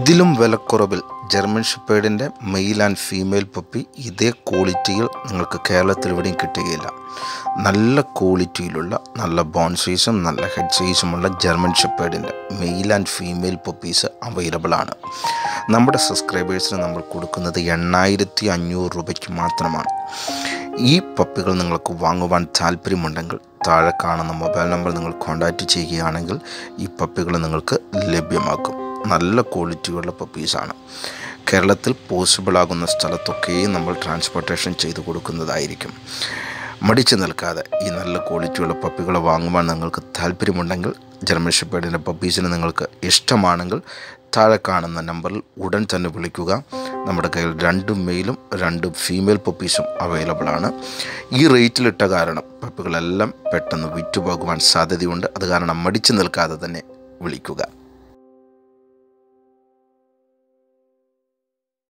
ഇതിലും വിലക്കുറവിൽ ജർമ്മൻ ഷെപ്പേർഡിൻ്റെ മെയിൽ ആൻഡ് ഫീമെയിൽ പപ്പി ഇതേ ക്വാളിറ്റിയിൽ നിങ്ങൾക്ക് കേരളത്തിൽ എവിടെയും കിട്ടുകയില്ല നല്ല ക്വാളിറ്റിയിലുള്ള നല്ല ബോൺ സൈസും നല്ല ഹെഡ് സൈസുമുള്ള ജർമ്മൻ ഷെപ്പേർഡിൻ്റെ male and female puppies available ആണ് നമ്മുടെ സബ്സ്ക്രൈബേഴ്സിന് നമ്മൾ കൊടുക്കുന്നത് എണ്ണായിരത്തി അഞ്ഞൂറ് രൂപയ്ക്ക് മാത്രമാണ് ഈ പപ്പികൾ നിങ്ങൾക്ക് വാങ്ങുവാൻ താല്പര്യമുണ്ടെങ്കിൽ താഴെ കാണുന്ന മൊബൈൽ നമ്പർ നിങ്ങൾ കോൺടാക്റ്റ് ചെയ്യുകയാണെങ്കിൽ ഈ പപ്പികൾ നിങ്ങൾക്ക് ലഭ്യമാക്കും നല്ല ക്വാളിറ്റിയുള്ള പപ്പീസാണ് കേരളത്തിൽ പോസിബിൾ ആകുന്ന സ്ഥലത്തൊക്കെയും നമ്മൾ ട്രാൻസ്പോർട്ടേഷൻ ചെയ്തു കൊടുക്കുന്നതായിരിക്കും മടിച്ചു നിൽക്കാതെ ഈ നല്ല ക്വാളിറ്റിയുള്ള പപ്പികളെ വാങ്ങുവാൻ നിങ്ങൾക്ക് താല്പര്യമുണ്ടെങ്കിൽ ജർമ്മൻ ഷെപ്പേർഡിൻ്റെ പപ്പീസിന് നിങ്ങൾക്ക് ഇഷ്ടമാണെങ്കിൽ താഴെ കാണുന്ന നമ്പറിൽ ഉടൻ തന്നെ വിളിക്കുക നമ്മുടെ കയ്യിൽ രണ്ട് മെയിലും രണ്ട് ഫീമെയിൽ പപ്പീസും അവൈലബിൾ ആണ് ഈ റേറ്റിലിട്ട കാരണം പപ്പികളെല്ലാം പെട്ടെന്ന് വിറ്റുപോകുവാൻ സാധ്യതയുണ്ട് അത് കാരണം മടിച്ചു നിൽക്കാതെ തന്നെ വിളിക്കുക